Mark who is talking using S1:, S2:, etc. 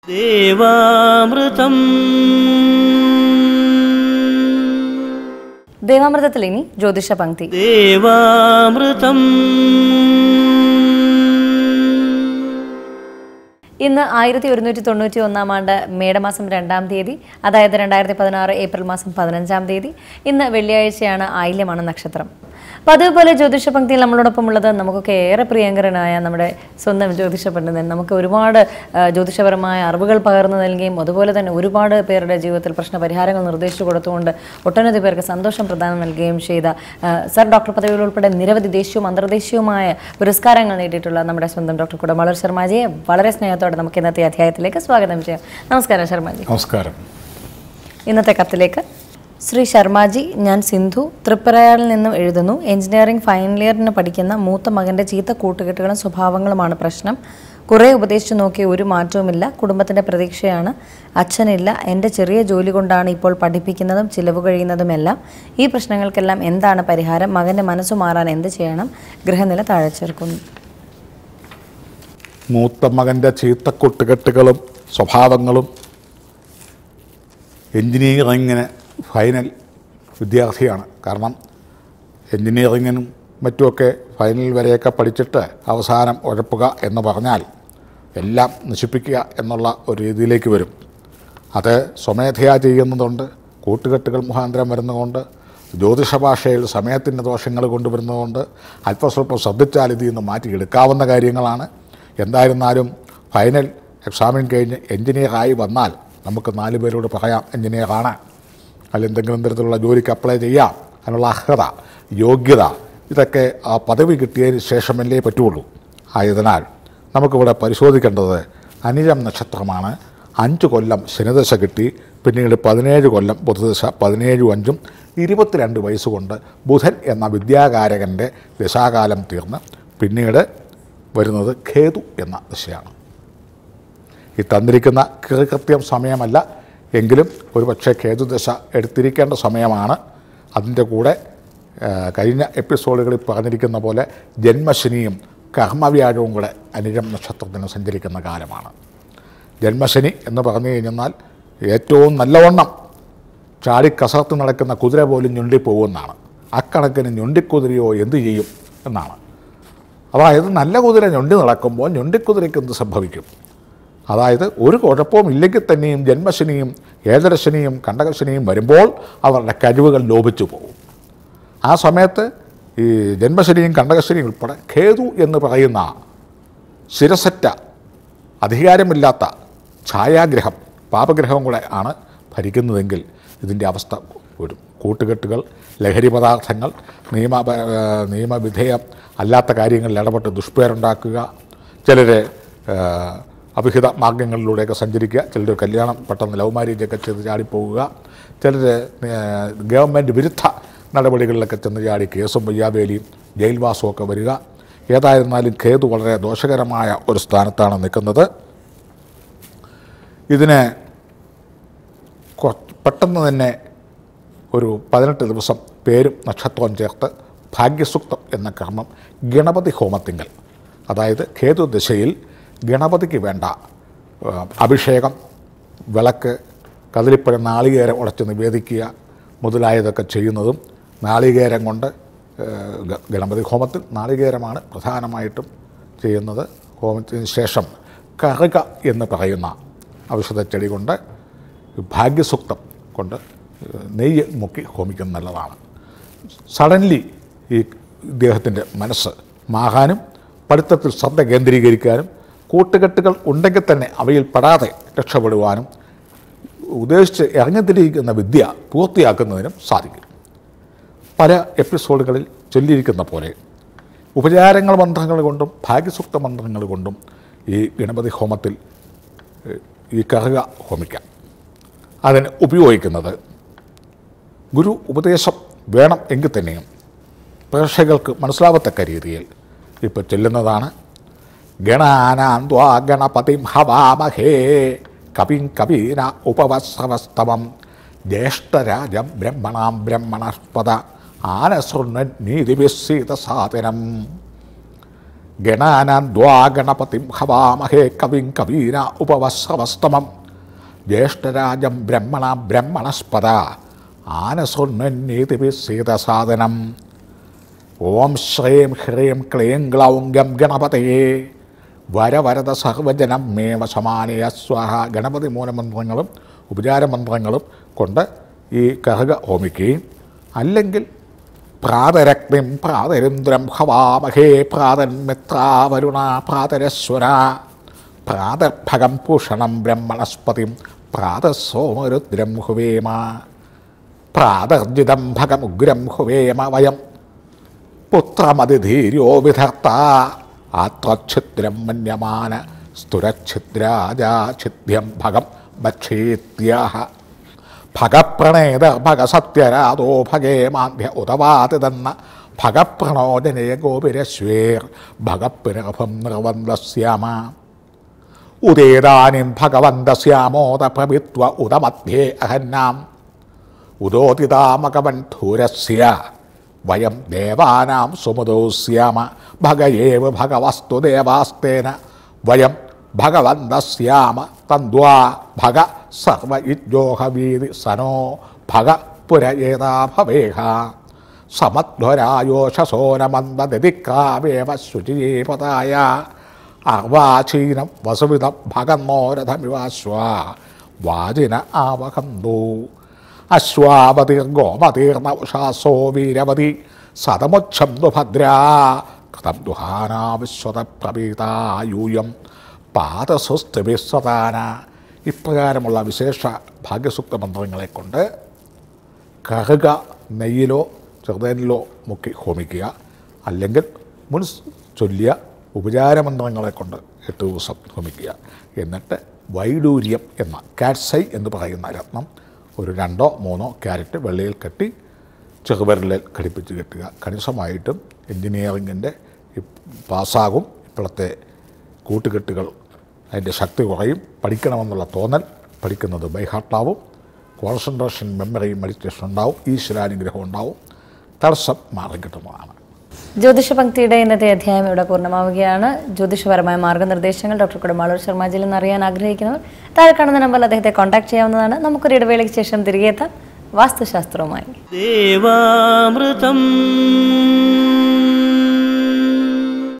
S1: ദേവാമൃതം
S2: ദേവാമൃതത്തിൽ ഇനി ജ്യോതിഷ പങ്ക്തി
S1: ദേവാമൃതം
S2: ഇന്ന് ആയിരത്തി ഒരുന്നൂറ്റി തൊണ്ണൂറ്റി ഒന്നാം ആണ്ട് മേടമാസം രണ്ടാം തീയതി അതായത് രണ്ടായിരത്തി പതിനാറ് ഏപ്രിൽ മാസം പതിനഞ്ചാം തീയതി ഇന്ന് വെള്ളിയാഴ്ചയാണ് ആയില്യമാണ് നക്ഷത്രം അപ്പോൾ അതുപോലെ ജ്യോതിഷ പങ്ക്തിയിൽ നമ്മളോടൊപ്പം ഉള്ളത് നമുക്കൊക്കെ ഏറെ പ്രിയങ്കരനായ നമ്മുടെ സ്വന്തം ജ്യോതിഷ പണ്ഡിതൻ നമുക്ക് ഒരുപാട് ആ, ജ്യോതിഷപരമായ അറിവുകൾ പകർന്നു നൽകുകയും അതുപോലെ തന്നെ ഒരുപാട് പേരുടെ ജീവിതത്തിൽ പ്രശ്ന പരിഹാരങ്ങൾ നിർദ്ദേശിച്ചു കൊടുത്തുകൊണ്ട് ഒട്ടനവധി പേർക്ക് സന്തോഷം പ്രദാനം നൽകുകയും ചെയ്ത ആ, സർ ഡോക്ടർ പദവിയിൽ ഉൾപ്പെടെ നിരവധി ദേശീയവും അന്തർദേശീയവുമായ പുരസ്കാരങ്ങൾ നേടിയിട്ടുള്ള നമ്മുടെ സ്വന്തം ഡോക്ടർ കുടമളർ ശർമാജിയെ വളരെ സ്നേഹത്തോടെ നമുക്ക് ഇന്നത്തെ അധ്യായത്തിലേക്ക് സ്വാഗതം ചെയ്യാം നമസ്കാരം ശർമാജി
S3: നമസ്കാരം
S2: ഇന്നത്തെ കത്തിലേക്ക് ശ്രീ ശർമാജി ഞാൻ സിന്ധു തൃപ്പരയാറിൽ നിന്നും എഴുതുന്നു എഞ്ചിനീയറിംഗ് ഫൈനൽ ഇയറിന് പഠിക്കുന്ന മൂത്ത മകൻ്റെ ചീത്ത കൂട്ടുകെട്ടുകളും സ്വഭാവങ്ങളുമാണ് പ്രശ്നം കുറേ ഉപദേശിച്ചു നോക്കി ഒരു മാറ്റവുമില്ല കുടുംബത്തിൻ്റെ പ്രതീക്ഷയാണ് അച്ഛനില്ല എൻ്റെ ചെറിയ ജോലി കൊണ്ടാണ് ഇപ്പോൾ പഠിപ്പിക്കുന്നതും ചിലവ് കഴിയുന്നതുമെല്ലാം ഈ പ്രശ്നങ്ങൾക്കെല്ലാം എന്താണ് പരിഹാരം മകൻ്റെ മനസ്സു മാറാൻ എന്ത് ചെയ്യണം ഗൃഹനില താഴെ ചേർക്കുന്നു
S3: മൂത്ത മകൻ്റെ ചീത്ത കൊട്ടുകെട്ടുകളും സ്വഭാവങ്ങളും എൻജിനീയറിങ്ങിന് ഫൈനൽ വിദ്യാർത്ഥിയാണ് കാരണം എൻജിനീയറിങ്ങിനും മറ്റുമൊക്കെ ഫൈനൽ വരെയൊക്കെ പഠിച്ചിട്ട് അവസാനം ഉഴപ്പുക എന്ന് പറഞ്ഞാൽ എല്ലാം നശിപ്പിക്കുക എന്നുള്ള ഒരു രീതിയിലേക്ക് വരും അത് സ്വമേധയാ ചെയ്യുന്നതുകൊണ്ട് കൂട്ടുകെട്ടുകൾ മുഖാന്തരം വരുന്നതുകൊണ്ട് ജ്യോതിഷ ഭാഷയിൽ സമയത്തിൻ്റെ ദോഷങ്ങൾ കൊണ്ടുവരുന്നതുകൊണ്ട് അല്പസ്വല്പം ശ്രദ്ധിച്ചാൽ ഇതിൽ നിന്ന് മാറ്റിയെടുക്കാവുന്ന കാര്യങ്ങളാണ് എന്തായിരുന്നാലും ഫൈനൽ എക്സാമിൻ കഴിഞ്ഞ് എൻജിനീയറായി വന്നാൽ നമുക്ക് നാല് പേരോട് പറയാം എൻജിനീയറാണ് അതിൽ എന്തെങ്കിലും തരത്തിലുള്ള ജോലിക്ക് അപ്ലൈ ചെയ്യാം അതിനുള്ള അർഹത യോഗ്യത ഇതൊക്കെ ആ പദവി കിട്ടിയതിന് ശേഷമല്ലേ പറ്റുള്ളൂ ആയതിനാൽ നമുക്കിവിടെ പരിശോധിക്കേണ്ടത് അനിഴം നക്ഷത്രമാണ് അഞ്ച് കൊല്ലം ശനിദശ കിട്ടി പിന്നീട് പതിനേഴ് കൊല്ലം ബുധദശ പതിനേഴും അഞ്ചും ഇരുപത്തിരണ്ട് വയസ്സുകൊണ്ട് ബുധൻ എന്ന വിദ്യാകാരകൻ്റെ ദശാകാലം തീർന്ന് പിന്നീട് വരുന്നത് ഖേതു എന്ന ദശയാണ് ഈ തന്നിരിക്കുന്ന കൃത്യം സമയമല്ല എങ്കിലും ഒരു പക്ഷേ ഖേതുദശ എടുത്തിരിക്കേണ്ട സമയമാണ് അതിൻ്റെ കൂടെ ആ, കഴിഞ്ഞ എപ്പിസോഡുകളിൽ പറഞ്ഞിരിക്കുന്ന പോലെ ജന്മശനിയും കർമ്മവ്യാഴവും കൂടെ അനിഴം നക്ഷത്രത്തിന് സഞ്ചരിക്കുന്ന കാലമാണ് ജന്മശനി എന്ന് പറഞ്ഞു കഴിഞ്ഞാൽ ഏറ്റവും നല്ലവണ്ണം ചാടി കസർത്ത് നടക്കുന്ന കുതിര പോലും ഞൊണ്ടിപ്പോകുമെന്നാണ് അക്കണക്കിന് ഞൊണ്ടിക്കുതിരയോ എന്തു ചെയ്യും എന്നാണ് അതായത് നല്ല കുതിര ഞൊണ്ടി നടക്കുമ്പോൾ ഞൊണ്ടിക്കുതിരയ്ക്ക് എന്ത് സംഭവിക്കും അതായത് ഒരു കുഴപ്പവും ഇല്ലെങ്കിൽ തന്നെയും ജന്മശനിയും ഏതരശനിയും കണ്ടകശനിയും വരുമ്പോൾ അവരുടെ കഴിവുകൾ ലോപിച്ചു പോകും ആ സമയത്ത് ഈ ജന്മശനിയും കണ്ടകശനിയും ഉൾപ്പെടെ ഖേതു എന്ന് പറയുന്ന ശിരസറ്റ അധികാരമില്ലാത്ത ഛായാഗ്രഹം പാപഗ്രഹം കൂടെ ആണ് ഭരിക്കുന്നതെങ്കിൽ ഇതിൻ്റെ അവസ്ഥ വരും കൂട്ടുകെട്ടുകൾ ലഹരി പദാർത്ഥങ്ങൾ നിയമ ഏഹ് നിയമവിധേയം അല്ലാത്ത കാര്യങ്ങളിൽ ഇടപെട്ട് ദുഷ്പേരുണ്ടാക്കുക ചിലർ അവിഹിത മാർഗങ്ങളിലൂടെയൊക്കെ സഞ്ചരിക്കുക ചിലർ കല്യാണം പെട്ടെന്ന് ലവ് മാരേജൊക്കെ ചെയ്ത് ചാടിപ്പോവുക ചിലർ ഗവൺമെൻറ് വിരുദ്ധ നടപടികളിലൊക്കെ ചെന്ന് ചാടി കേസും വയ്യാവേലിയും ജയിൽവാസവും ഒക്കെ വരിക ഏതായിരുന്നാലും ഖേതു വളരെ ദോഷകരമായ ഒരു സ്ഥാനത്താണ് നിൽക്കുന്നത് ഇതിന് കൊ- പെട്ടെന്ന് തന്നെ ഒരു പതിനെട്ട് ദിവസം പേരും നക്ഷത്രവും ചേർത്ത് ഭാഗ്യസുക്തം എന്ന കർമ്മം ഗണപതി ഹോമത്തിങ്കൽ അതായത് ഖേതു ദശയിൽ ഗണപതിക്ക് വേണ്ട ആ, അഭിഷേകം വിളക്ക് കതിലിപ്പഴം നാളികേരം ഉടച്ച് നിവേദിക്കുക മുതലായതൊക്കെ ചെയ്യുന്നതും നാളികേരം കൊണ്ട് ആ, ഗ- ഗണപതി ഹോമത്തിൽ നാളികേരമാണ് പ്രധാനമായിട്ടും ചെയ്യുന്നത് ഹോമത്തിന് ശേഷം കറുക എന്ന് പറയുന്ന ഔഷധ ചെടി കൊണ്ട് ഭാഗ്യസുക്തം കൊണ്ട് നെയ്യ് മുക്കി ഹോമിക്കുന്നത് നല്ലതാണ് സഡൻലി ഈ ഇദ്ദേഹത്തിൻ്റെ മനസ്സ് മാകാനും പഠിത്തത്തിൽ ശ്രദ്ധ കേന്ദ്രീകരിക്കാനും കൂട്ടുകെട്ടുകൾ ഉണ്ടെങ്കിൽ തന്നെ അവയിൽ പെടാതെ രക്ഷപ്പെടുവാനും ഉദ്ദേശിച്ച് ഇറങ്ങിത്തിരിക്കുന്ന വിദ്യ പൂർത്തിയാക്കുന്നതിനും സാധിക്കും പല എപ്പിസോഡുകളിൽ ചൊല്ലിയിരിക്കുന്ന പോലെ ഉപചാരങ്ങൾ മന്ത്രങ്ങൾ കൊണ്ടും ഭാഗ്യസൂക്ത മന്ത്രങ്ങൾ കൊണ്ടും ഈ ഗണപതി ഹോമത്തിൽ ഏഹ്, ഈ കറുക ഹോമിക്കാം അതിന് ഉപയോഗിക്കുന്നത് ഗുരു ഉപദേശം വേണം എങ്കിൽ തന്നെയും പ്രേക്ഷകർക്ക് മനസ്സിലാവത്തക്ക രീതിയിൽ ഇപ്പോൾ ചെല്ലുന്നതാണ് ഗണാനാം ദ്വാ ഗണപതിം ഹവാമഹേ കവിം കവീന ഉപവസ്രവസ്തവം ജ്യേഷ്ഠരാജം ബ്രഹ്മണാം ബ്രഹ്മണസ്പദ ആനസൃണ്ണ നീതിവിസ്സീത സാധനം ഗണാനാം ദ്വാ ഗണപതിം ഹവാമഹേ കവിം കവീന ഉപവസ്രവസ്തമം ജ്യേഷ്ഠരാജം ബ്രഹ്മണ ബ്രഹ്മണസ്പദ ആനസുന്നീതിസാധനം ഓം ശ്രീം ഹ്രീം ക്ലീം ഗ്ലൗം ഗം ഗണപതയേ വരവരത സർവജനം മേവ സമാനയ സ്വാഹ ഗണപതി മൂലമന്ത്രങ്ങളും ഉപചാരമന്ത്രങ്ങളും കൊണ്ട് ഈ കറുക ഹോമിക്കുകയും അല്ലെങ്കിൽ പ്രാതരഗ്നിം പ്രാതരിന്ദ്രം ഹവാമഹേ പ്രാതന്മിത്രാവരുണ പ്രാതരസ്വര പ്രാതർഭകം പൂഷണം ബ്രഹ്മണസ്പതിം പ്രാതസോമരുദ്രം ഹുവേമ പ്രാതർജിതം ഭഗമുഗ്രം ഹുവേമ വയം പുത്രമതിധീര്യോ വിധർത്ത ആത്രഛിദ്രം മന്യമാന സ്തുരഛിദ്രാജാഛിദ്യം ഭഗം ഭക്ഷേത്യാഹ ഭഗപ്രണേത ഭഗസത്യരാതോ ഭഗേ മാന്ധ്യ ഉദവാതിതന്ന ഭഗപ്രണോജനേ ഗോപിരശ്വേർ ഭഗപ്പിരഭം നിർവന്ദസ്യാമ ഉദേതാനിം ഭഗവന്തസ്യാമോദ പ്രവിത്വ ഉദമധ്യേ അഹന്നാം ഉദോതിതാമകവന്ധൂരസ്യ വയം ദേവാനാം സുമതോസ്യാമ ഭഗയേവ ഭഗവസ്തു ദേവാസ്തേന വയം ഭഗവന്തസ്യാമ തന്ദ്വാ ഭഗ സർവ ഇജ്ജോഹവീതി സനോ ഭഗ പുരയേതാ ഭവേഹ സമധ്വരായോഷസോനമന്ദതിക്രാവേവ ശുചിയേപതായ അർവാചീനം വസുവിധം ഭഗന്നോരഥമിവാശ്വ വാജിന ആവഹന്തോ അശ്വാവതീർഗോമതീർണ ഉഷാസോ വീരവതി സതമുച്ഛന്തു ഭദ്രാ കഥം ദുഹാനാവിശ്വത പ്രവീതായൂയം പാദസുസ്ഥിവിസ്വതാന ഇപ്രകാരമുള്ള വിശേഷ ഭാഗ്യസൂക്ത മന്ത്രങ്ങളെ കൊണ്ട് കറുക നെയ്യിലോ ചെറുതേനിലോ മുക്കി ഹോമിക്കുക അല്ലെങ്കിൽ മുൻ ചൊല്ലിയ ഉപചാരമന്ത്രങ്ങളെ കൊണ്ട് എട്ട് ദിവസം ഹോമിക്കുക എന്നിട്ട് വൈഡൂര്യം എന്ന കാറ്റ്സൈ എന്ന് പറയുന്ന രത്നം ഒരു രണ്ടോ മൂന്നോ ക്യാരറ്റ് വെള്ളയിൽ കെട്ടി ചെറുവിരലിൽ ഘടിപ്പിച്ച് കെട്ടുക കണിശമായിട്ടും എൻജിനീയറിങ്ങിൻ്റെ പാസ്സാകും ഇപ്പോഴത്തെ കൂട്ടുകെട്ടുകൾ അതിൻ്റെ ശക്തി കുറയും പഠിക്കണമെന്നുള്ള തോന്നൽ പഠിക്കുന്നത് ബൈഹാർട്ടാവും കോൺസെൻട്രേഷൻ മെമ്മറി മെഡിറ്റേഷൻ ഉണ്ടാവും ഈശ്വരാനുഗ്രഹം ഉണ്ടാവും തടസ്സം മാറിക്കിട്ടുന്നതാണ്
S2: ജ്യോതിഷ പങ്ക്തിയുടെ ഇന്നത്തെ അധ്യായം ഇവിടെ പൂർണ്ണമാവുകയാണ് ജ്യോതിഷപരമായ മാർഗ്ഗനിർദ്ദേശങ്ങൾ ഡോക്ടർ കുടമാളൂർ ശർമാജിൽ നിന്ന് അറിയാൻ ആഗ്രഹിക്കുന്നവർ താഴെ കാണുന്ന നമ്പറിൽ അദ്ദേഹത്തെ കോൺടാക്ട് ചെയ്യാവുന്നതാണ് നമുക്കൊരു ഇടവേളയ്ക്ക് ശേഷം തിരികെ എത്താം വാസ്തുശാസ്ത്രവുമായി
S1: ദേവാമൃതം